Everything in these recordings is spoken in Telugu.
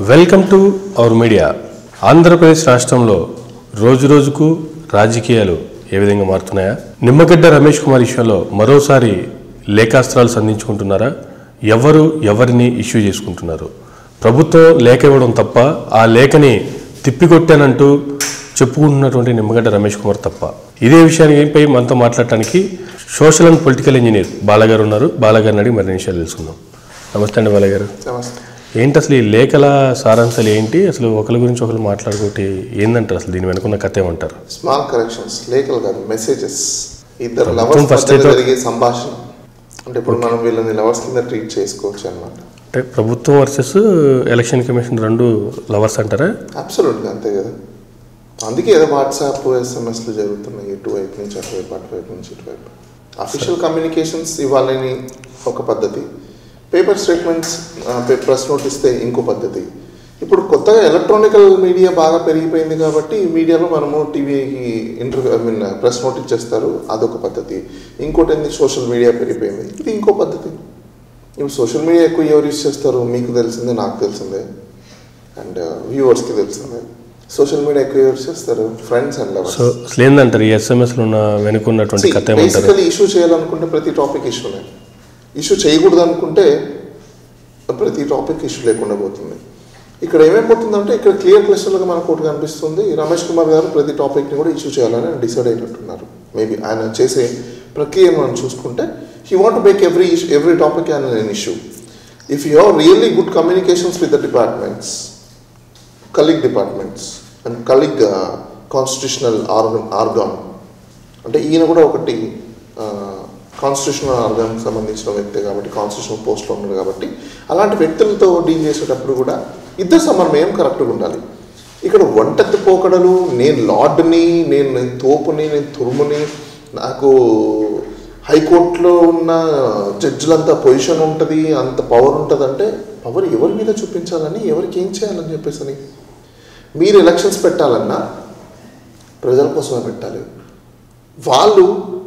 Welcome to our media Andhra Pradesh రాష్ట్రంలో రోజు రోజుకు రాజకీయాలు ఏ విధంగా మారుతున్నాయా నిమ్మగడ్డ రమేష్ కుమార్ విషయంలో మరోసారి లేఖాస్త్రాలు సంధించుకుంటున్నారా ఎవరు ఎవరిని ఇష్యూ చేసుకుంటున్నారు ప్రభుత్వం లేఖ ఇవ్వడం తప్ప ఆ లేఖని తిప్పికొట్టానంటూ చెప్పుకుంటున్నటువంటి నిమ్మగడ్డ రమేష్ కుమార్ తప్ప ఇదే విషయానిపై మనతో మాట్లాడటానికి సోషల్ అండ్ పొలిటికల్ ఇంజనీర్ బాలగారు ఉన్నారు బాలగారిని అడిగి మరిన్ని విషయాలు తెలుసుకుందాం నమస్తే అండి బాలగారు నమస్తే ఏంటి అసలు ఈ లేఖల సారాంశాలు ఏంటి అసలు ఒకరి గురించి ఒకరు మాట్లాడుకుంటే ఏందంటారు అసలు దీని వెనుకున్న కథ ఏమంటారు స్మాల్ కరెక్షన్స్ లేఖలు కాదు మెసేజెస్ ఇద్దరు మొత్తం లవర్స్ first మధ్యలో అయితే- జరిగే సంభాషణ అంటే ఇప్పుడు మనం వీళ్ళని లవర్స్ కింద ట్రీట్ చేసుకోవచ్చు అనమాట అంటే ప్రభుత్వం వర్సెస్ ఎలక్షన్ కమిషన్ రెండు లవర్స్ అంటారా అబ్సల్యూట్గా అంతే కదా అందుకే ఏదో వాట్సాప్ ఎస్ఎంఎస్లు జరుగుతున్నాయి ఇటువైపు నుంచి అటువైపు అటువైపు నుంచి ఇటువైపు అఫీషియల్ కమ్యూనికేషన్స్ ఇవ్వాలని ఒక పద్ధతి పేపర్ స్టేట్మెంట్స్ ప్రెస్ నోట్ ఇస్తే ఇంకో పద్ధతి ఇప్పుడు కొత్తగా ఎలక్ట్రానికల్ మీడియా బాగా పెరిగిపోయింది కాబట్టి ఈ మీడియాలో మనము టీవీకి interview I mean press note ఇచ్చేస్తారు అదొక పద్ధతి ఇంకోటి ఏంది సోషల్ మీడియా పెరిగిపోయింది ఇది ఇంకో పద్ధతి ఇప్పుడు సోషల్ మీడియా ఎక్కువ ఎవరు యూస్ చేస్తారు మీకు తెలిసిందే నాకు తెలిసిందే అండ్ వ్యూవర్స్కి తెలిసిందే సోషల్ మీడియా ఎక్కువ యూస్ చేస్తారు ఫ్రెండ్స్ అండ్ లవర్స్ సో అసలు ఏందంటారు ఈ ఎస్ఎంఎస్లో ఉన్న వెనుకున్నటువంటి కథ ఏమంటారు బేసికలీ ఇష్యూ చేయాలనుకుంటే ప్రతి టాపిక్ ఇష్యూనే ఇష్యూ చేయకూడదు అనుకుంటే ప్రతి టాపిక్ ఇష్యూ లేకుండా పోతుంది ఇక్కడ ఏమైపోతుందంటే ఇక్కడ క్లియర్ క్లెషన్లుగా మనకు ఒకటి కనిపిస్తుంది రమేష్ కుమార్ గారు ప్రతి టాపిక్ని కూడా ఇష్యూ చేయాలని డిసైడ్ అయినట్టున్నారు మేబీ ఆయన చేసే ప్రక్రియ మనం చూసుకుంటే he want make every every topic and an issue if you have really good communications with the departments colleague departments and colleague constitutional organ organ అంటే ఈయన కూడా ఒకటి కాన్స్టిట్యూషనల్ ఆర్గాన్కి సంబంధించిన వ్యక్తే కాబట్టి కాన్స్టిట్యూషనల్ పోస్ట్లో ఉన్నాడు కాబట్టి అలాంటి వ్యక్తులతో డీల్ చేసేటప్పుడు కూడా ఇద్దరు సమన్వయం కరెక్ట్గా ఉండాలి ఇక్కడ ఒంటెత్తి పోకడలు నేను లార్డ్ని నేను నేను తోపుని నేను తురుముని నాకు హైకోర్టులో ఉన్న జడ్జిలంతా పొజిషన్ ఉంటుంది అంత పవర్ ఉంటుంది అంటే పవర్ ఎవరి మీద చూపించాలని ఎవరికి ఏం చేయాలని చెప్పేసి అని మీరు ఎలక్షన్స్ పెట్టాలన్నా ప్రజల కోసమే పెట్టాలి వాళ్ళు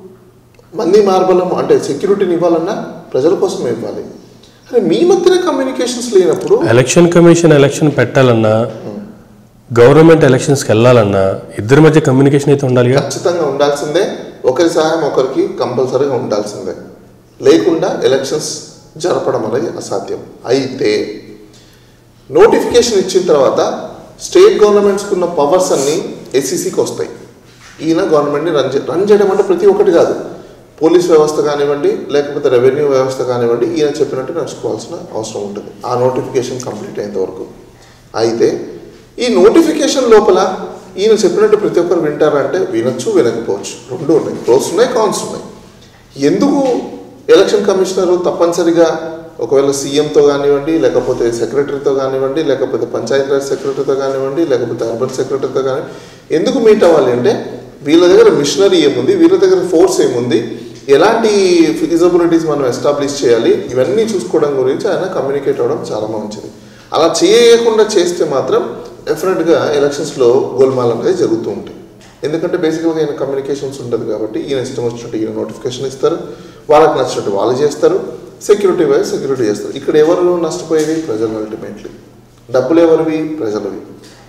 మంది మార్బలం అంటే సెక్యూరిటీని ఇవ్వాలన్నా ప్రజల కోసమే ఇవ్వాలి అరే మీ మధ్యన కమ్యూనికేషన్స్ లేనప్పుడు ఎలక్షన్ కమిషన్ ఎలక్షన్ పెట్టాలన్నా గవర్నమెంట్ ఎలక్షన్స్కి వెళ్ళాలన్నా ఇద్దరి మధ్య కమ్యూనికేషన్ అయితే ఉండాలిగా ఖచ్చితంగా ఉండాల్సిందే ఒకరి సహాయం ఒకరికి కంపల్సరీగా ఉండాల్సిందే లేకుండా ఎలక్షన్స్ జరపడం అనేది అసాధ్యం అయితే నోటిఫికేషన్ ఇచ్చిన తర్వాత స్టేట్ గవర్నమెంట్స్కి ఉన్న పవర్స్ అన్నీ ఎస్సీసీకి వస్తాయి ఈయన గవర్నమెంట్ని రన్ చే రన్ చేయడం అంటే ప్రతి ఒక్కటి కాదు పోలీస్ వ్యవస్థ కానివ్వండి లేకపోతే రెవెన్యూ వ్యవస్థ కానివ్వండి ఈయన చెప్పినట్టు నడుచుకోవాల్సిన అవసరం ఉంటుంది ఆ నోటిఫికేషన్ కంప్లీట్ అయ్యేంత వరకు అయితే ఈ నోటిఫికేషన్ లోపల ఈయన చెప్పినట్టు ప్రతి ఒక్కరు వింటారంటే వినొచ్చు వినకపోవచ్చు రెండు ఉన్నాయి ప్రోస్ ఉన్నాయి కాన్స్ ఉన్నాయి ఎందుకు ఎలక్షన్ కమిషనర్ తప్పనిసరిగా ఒకవేళ సీఎంతో కానివ్వండి లేకపోతే సెక్రటరీతో కానివ్వండి లేకపోతే పంచాయతీరాజ్ సెక్రటరీతో కానివ్వండి లేకపోతే అర్బన్ సెక్రటరీతో కానీ ఎందుకు మీట్ అవ్వాలి అంటే వీళ్ళ దగ్గర మిషనరీ ఏముంది వీళ్ళ దగ్గర ఫోర్స్ ఏముంది ఎలాంటి ఫిజిబిలిటీస్ మనం ఎస్టాబ్లిష్ చేయాలి ఇవన్నీ చూసుకోవడం గురించి ఆయన కమ్యూనికేట్ అవ్వడం చాలా మంచిది అలా చేయకుండా చేస్తే మాత్రం డెఫినెట్గా ఎలక్షన్స్లో గోల్మాల్ అనేది జరుగుతూ ఉంటాయి ఎందుకంటే బేసికల్గా ఈయన కమ్యూనికేషన్స్ ఉంటుంది కాబట్టి ఈయన ఇష్టం వచ్చినట్టు ఈయన నోటిఫికేషన్ ఇస్తారు వాళ్ళకి నచ్చినట్టు వాళ్ళు చేస్తారు సెక్యూరిటీ వైజ్ సెక్యూరిటీ చేస్తారు ఇక్కడ ఎవరు నష్టపోయేది ప్రజలు అల్టిమేట్లీ డబ్బులు ఎవరివి ప్రజలవి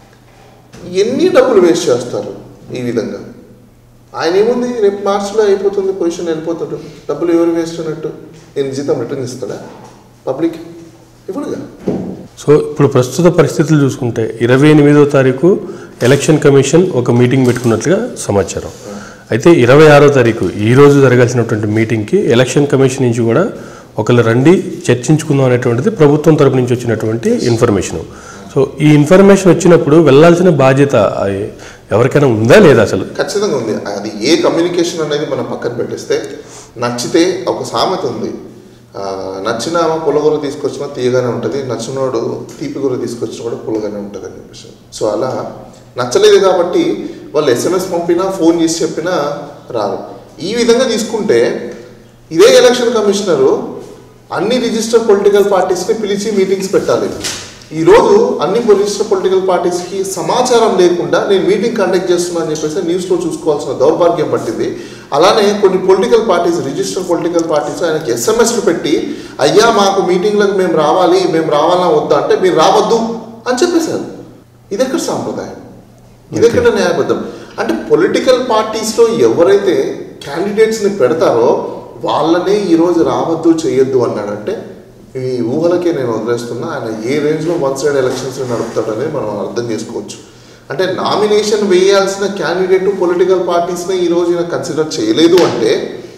ఎన్ని డబ్బులు వేస్ట్ చేస్తారు ఈ విధంగా ఆయన ఏముంది రేపు మార్చిలో అయిపోతుంది పొజిషన్ వెళ్ళిపోతాడు డబ్బులు ఎవరు వేస్ట్ అన్నట్టు నేను జీతం రిటర్న్ ఇస్తాడా పబ్లిక్ ఇవ్వడుగా సో ఇప్పుడు ప్రస్తుత పరిస్థితులు చూసుకుంటే ఇరవై ఎనిమిదో తారీఖు ఎలక్షన్ కమిషన్ ఒక మీటింగ్ పెట్టుకున్నట్లుగా సమాచారం అయితే ఇరవై ఆరో తారీఖు ఈ రోజు జరగాల్సినటువంటి మీటింగ్కి ఎలక్షన్ కమిషన్ నుంచి కూడా ఒకళ్ళు రండి చర్చించుకుందాం అనేటువంటిది ప్రభుత్వం తరపు నుంచి వచ్చినటువంటి ఇన్ఫర్మేషన్ సో ఈ ఇన్ఫర్మేషన్ వచ్చినప్పుడు వెళ్ళాల్సిన బాధ్యత ఆ, ఎవరికైనా ఉందా లేదా అసలు ఖచ్చితంగా ఉంది అది ఏ కమ్యూనికేషన్ అనేది మనం పక్కన పెట్టేస్తే నచ్చితే ఒక సామెత ఉంది ఆ, నచ్చిన ఆమె పులగూర తీసుకొచ్చినా తీయగానే ఉంటుంది నచ్చినోడు తీపి కూర తీసుకొచ్చినా కూడా పులగానే ఉంటుంది అని చెప్పేసి సో అలా నచ్చలేదు కాబట్టి వాళ్ళు ఎస్ఎంఎస్ పంపినా ఫోన్ చేసి చెప్పినా రారు ఈ విధంగా తీసుకుంటే ఇదే ఎలక్షన్ కమిషనరు అన్ని రిజిస్టర్ పొలిటికల్ పార్టీస్ని పిలిచి మీటింగ్స్ పెట్టాలి ఈరోజు అన్ని రిజిస్టర్ పొలిటికల్ పార్టీస్కి సమాచారం లేకుండా నేను మీటింగ్ కండక్ట్ చేస్తున్నా అని చెప్పేసి న్యూస్లో చూసుకోవాల్సిన దౌర్భాగ్యం పట్టింది అలానే కొన్ని political parties register political parties ఆయనకి ఎస్ఎంఎస్లు పెట్టి అయ్యా మాకు మీటింగ్లకు మేము రావాలి మేము రావాలా వద్దా అంటే మీరు రావద్దు అని చెప్పేశారు ఇది ఎక్కడ సాంప్రదాయం ఇది ఎక్కడ న్యాయబద్ధం అంటే పొలిటికల్ పార్టీస్లో ఎవరైతే క్యాండిడేట్స్ని పెడతారో వాళ్ళనే ఈరోజు రావద్దు చేయొద్దు అన్నాడంటే ఈ ఊహలకే నేను వదిలేస్తున్నా ఆయన ఏ రేంజ్లో వన్ సైడ్ ఎలక్షన్స్ నడుపుతాడనేది మనం అర్థం చేసుకోవచ్చు అంటే నామినేషన్ వేయాల్సిన క్యాండిడేట్ పొలిటికల్ పార్టీస్ని ఈరోజు ఈయన కన్సిడర్ చేయలేదు అంటే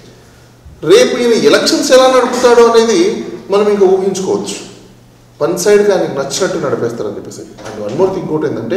రేపు ఈయన ఎలక్షన్స్ ఎలా నడుపుతాడో అనేది మనం ఇంకా ఊహించుకోవచ్చు వన్ సైడ్గా ఆయనకు నచ్చినట్టు నడిపేస్తారని చెప్పేసి అండ్ వన్ మోర్ థింగ్ ఇంకోటి ఏంటంటే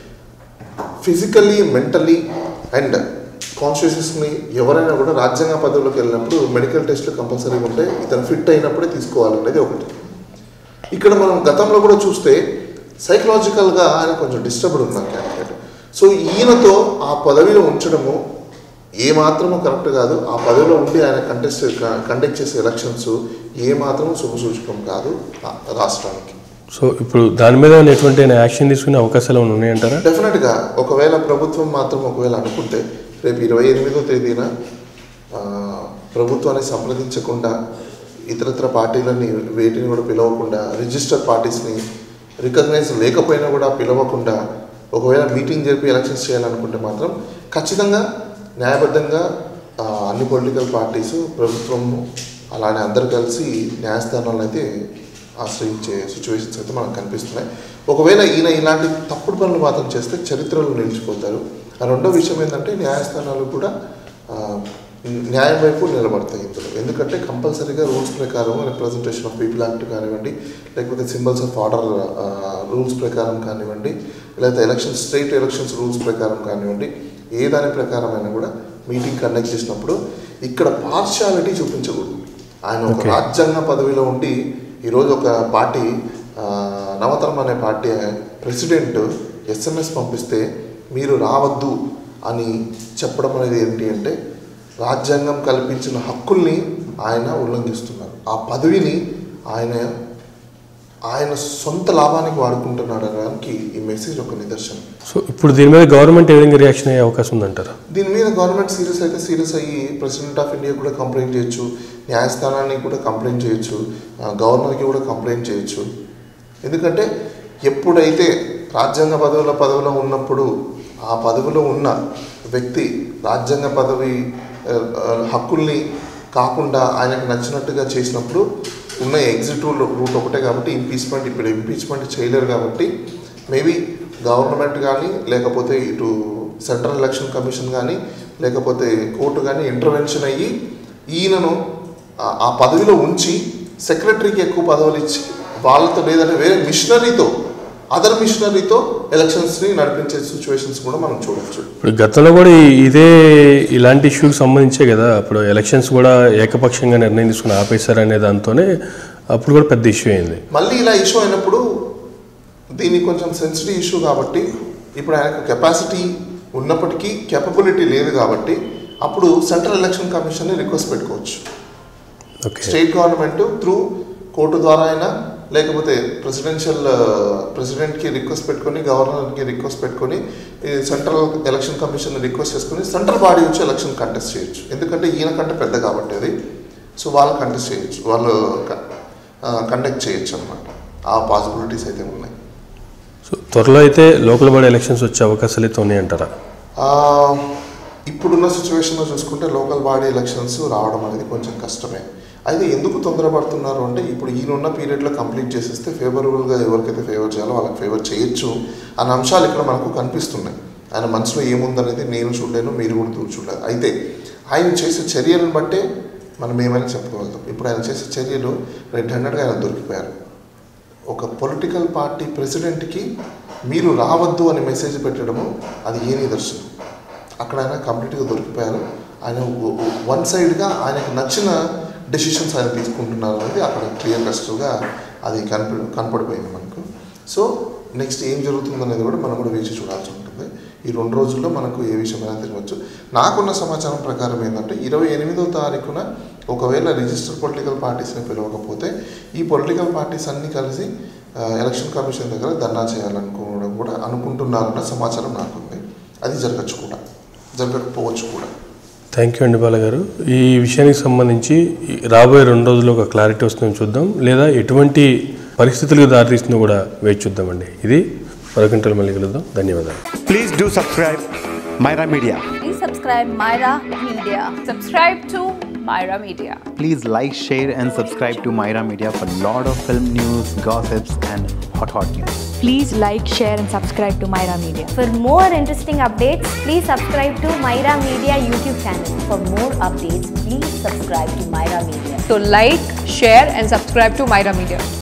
ఫిజికల్లీ మెంటల్లీ అండ్ కాన్షియస్ని ఎవరైనా కూడా రాజ్యాంగ పదవిలోకి వెళ్ళినప్పుడు మెడికల్ టెస్ట్లు కంపల్సరీగా ఉంటే ఇతను ఫిట్ అయినప్పుడే తీసుకోవాలనేది ఒకటి ఇక్కడ మనం గతంలో కూడా చూస్తే సైకలాజికల్గా ఆయన కొంచెం డిస్టర్బ్డ్ ఉన్నారు క్యాండిడేట్ సో ఈయనతో ఆ పదవిలో ఉంచడము ఏ మాత్రము కరెక్ట్ కాదు ఆ పదవిలో ఉండి ఆయన కంటెస్ట్ కండక్ట్ చేసే ఎలక్షన్స్ ఏ మాత్రము శుభసూచకం కాదు ఆ రాష్ట్రానికి సో ఇప్పుడు దాని మీద ఏమైనా ఎటువంటి యాక్షన్ తీసుకునే అవకాశాలు ఏమైనా ఉన్నాయంటారా డెఫినెట్గా ఒకవేళ ప్రభుత్వం మాత్రం ఒకవేళ అనుకుంటే రేపు ఇరవై ఎనిమిదో తేదీన ఆ, ప్రభుత్వాన్ని సంప్రదించకుండా ఇతరత్ర పార్టీలని వేటిని కూడా పిలవకుండా రిజిస్టర్ పార్టీస్ని రికగ్నైజ్ లేకపోయినా కూడా పిలవకుండా ఒకవేళ మీటింగ్ జరిపి ఎలక్షన్స్ చేయాలనుకుంటే మాత్రం ఖచ్చితంగా న్యాయబద్ధంగా ఆ, అన్ని పొలిటికల్ పార్టీస్ ప్రభుత్వము అలానే అందరు కలిసి న్యాయస్థానాలను అయితే ఆశ్రయించే సిచ్యువేషన్స్ అయితే మనకు కనిపిస్తున్నాయి ఒకవేళ ఈయన ఇలాంటి తప్పుడు పనులు మాత్రం చేస్తే చరిత్రలో నిలిచిపోతారు ఆ రెండో విషయం ఏంటంటే న్యాయస్థానాలు కూడా ఆ, న్యాయం వైపు నిలబడతాయి ఇందులో ఎందుకంటే కంపల్సరీగా రూల్స్ ప్రకారం రిప్రజెంటేషన్ ఆఫ్ పీపుల్ యాక్ట్ కానివ్వండి లేకపోతే సింబల్స్ ఆఫ్ ఆర్డర్ రూల్స్ ప్రకారం కానివ్వండి లేకపోతే ఎలక్షన్ స్టేట్ ఎలక్షన్స్ రూల్స్ ప్రకారం కానివ్వండి ఏ దాని ప్రకారమైనా కూడా మీటింగ్ కండక్ట్ చేసినప్పుడు ఇక్కడ పార్షాలిటీ చూపించకూడదు ఆయన ఒక Okay. రాజ్యాంగ పదవిలో ఉండి ఈరోజు ఒక పార్టీ ఆ, నవతరం అనే పార్టీ ప్రెసిడెంట్ ఎస్ఎంఎస్ పంపిస్తే మీరు రావద్దు అని చెప్పడం అనేది ఏంటి అంటే రాజ్యాంగం కల్పించిన హక్కుల్ని ఆయన ఉల్లంఘిస్తున్నారు ఆ పదవిని ఆయన ఆయన సొంత లాభానికి వాడుకుంటున్నాడు అనడానికి ఈ మెసేజ్ ఒక నిదర్శనం సో ఇప్పుడు దీని మీద గవర్నమెంట్ ఏ విధంగా రియాక్షన్ అయ్యే అవకాశం ఉందంటారా దీని మీద గవర్నమెంట్ సీరియస్ అయితే సీరియస్ అయ్యి ప్రెసిడెంట్ ఆఫ్ ఇండియా కూడా కంప్లైంట్ చేయొచ్చు న్యాయస్థానానికి కూడా కంప్లైంట్ చేయొచ్చు ఆ, గవర్నర్కి కూడా కంప్లైంట్ చేయొచ్చు ఎందుకంటే ఎప్పుడైతే రాజ్యాంగ పదవుల పదవిలో ఉన్నప్పుడు ఆ పదవిలో ఉన్న వ్యక్తి రాజ్యాంగ పదవి ఆ, ఆ, హక్కుల్ని కాకుండా ఆయనకు నచ్చినట్టుగా చేసినప్పుడు ఉన్న ఎగ్జిక్యూటివ్ రూట్ ఒకటే కాబట్టి ఇంపీచ్మెంట్ ఇప్పుడు ఇంపీచ్మెంట్ చేయలేరు కాబట్టి మేబీ గవర్నమెంట్ కానీ లేకపోతే ఇటు సెంట్రల్ ఎలక్షన్ కమిషన్ కానీ లేకపోతే కోర్టు కానీ ఇంటర్వెన్షన్ అయ్యి ఈయనను ఆ- ఆ పదవిలో ఉంచి సెక్రటరీకి ఎక్కువ పదవులు ఇచ్చి వాళ్ళతో లేదంటే వేరే మిషనరీతో అదర్ మిషనరీతో ఎలక్షన్స్ని నడిపించే సిచ్యువేషన్స్ కూడా మనం చూడొచ్చు ఇప్పుడు గతంలో కూడా ఈ- ఇదే ఇలాంటి ఇష్యూకి సంబంధించే కదా అప్పుడు ఎలక్షన్స్ కూడా ఏకపక్షంగా నిర్ణయం తీసుకుని ఆపేశారనే దాంతోనే అప్పుడు కూడా పెద్ద ఇష్యూ అయింది మళ్ళీ ఇలా ఇష్యూ అయినప్పుడు దీని కొంచెం సెన్సిటివ్ ఇష్యూ కాబట్టి ఇప్పుడు ఆయనకు కెపాసిటీ ఉన్నప్పటికీ కెపబిలిటీ లేదు కాబట్టి అప్పుడు సెంట్రల్ ఎలక్షన్ కమిషన్ని రిక్వెస్ట్ పెట్టుకోవచ్చు okay state government through court ద్వారా అయినా లేకపోతే ప్రెసిడెన్షియల్ ప్రెసిడెంట్కి రిక్వెస్ట్ పెట్టుకొని గవర్నర్కి రిక్వెస్ట్ పెట్టుకొని ఈ సెంట్రల్ ఎలక్షన్ కమిషన్ రిక్వెస్ట్ చేసుకొని సెంట్రల్ బాడీ వచ్చి ఎలక్షన్ కంటెస్ట్ చేయొచ్చు ఎందుకంటే ఈయన కంటే పెద్ద కాబట్టి అది సో వాళ్ళు కంటెస్ట్ చేయొచ్చు వాళ్ళు కండక్ట్ చేయొచ్చు అనమాట ఆ పాసిబిలిటీస్ అయితే ఉన్నాయి సో త్వరలో అయితే లోకల్ బాడీ ఎలక్షన్స్ వచ్చే అవకాశాలు అయితే ఉన్నాయంటారా ఆ, ఇప్పుడున్న సిచ్యువేషన్లో చూసుకుంటే లోకల్ బాడీ ఎలక్షన్స్ రావడం అనేది కొంచెం కష్టమే అయితే ఎందుకు తొందరపడుతున్నారు అంటే ఇప్పుడు ఈయనున్న పీరియడ్లో కంప్లీట్ చేసేస్తే ఫేవరబుల్గా ఎవరికైతే ఫేవర్ చేయాలో వాళ్ళకి ఫేవర్ చేయొచ్చు అన్న అంశాలు ఇక్కడ మనకు కనిపిస్తున్నాయి ఆయన మనసులో ఏముందనేది నేను చూడలేను మీరు కూడా దూరం చూడలేదు అయితే ఆయన చేసే చర్యలను బట్టే మనం ఏమైనా చెప్పుకోగలుగుతాం ఇప్పుడు ఆయన చేసే చర్యలు రెడ్ హ్యాండెడ్గా ఆయన దొరికిపోయారు ఒక పొలిటికల్ పార్టీ ప్రెసిడెంట్కి మీరు రావద్దు అని మెసేజ్ పెట్టడము అది ఏ నిదర్శనం అక్కడ ఆయన కంప్లీట్గా దొరికిపోయారు ఆయన వన్ సైడ్గా ఆయనకు నచ్చిన డెసిషన్స్ ఆయన తీసుకుంటున్నారు అనేది అక్కడ క్లియర్ కస్టర్గా అది కనపడి కనపడిపోయింది మనకు సో నెక్స్ట్ ఏం జరుగుతుంది అనేది కూడా మనం కూడా వేచి చూడాల్సి ఉంటుంది ఈ రెండు రోజుల్లో మనకు ఏ విషయమైనా తెలియవచ్చు నాకున్న సమాచారం ప్రకారం ఏంటంటే ఇరవై ఎనిమిదో తారీఖున ఒకవేళ రిజిస్టర్ పొలిటికల్ పార్టీస్ని పిలవకపోతే ఈ పొలిటికల్ పార్టీస్ అన్నీ కలిసి ఆ, ఎలక్షన్ కమిషన్ దగ్గర ధర్నా చేయాలనుకోవడం కూడా అనుకుంటున్నారన్న సమాచారం నాకుంది అది జరగచ్చు కూడా జరగకపోవచ్చు కూడా థ్యాంక్ యూ అండి బాలగారు ఈ విషయానికి సంబంధించి ఈ రాబోయే రెండు రోజుల్లో ఒక క్లారిటీ వస్తుందని చూద్దాం లేదా ఎటువంటి పరిస్థితులకు దారితీస్తుందో కూడా వేచి చూద్దామండి ఇది మరొకంటలు మళ్ళీ కలుద్దాం ధన్యవాదాలు Please do subscribe Myra Media. Please subscribe Myra Media. Subscribe to Myra Media. Please like, share, and subscribe to Myra Media for lot of film news, gossips, and hot hot news. Please like, share, and subscribe to Myra Media. For more interesting updates, please subscribe to Myra Media YouTube channel. For more updates, please subscribe to Myra Media. So like, share and subscribe to Myra Media.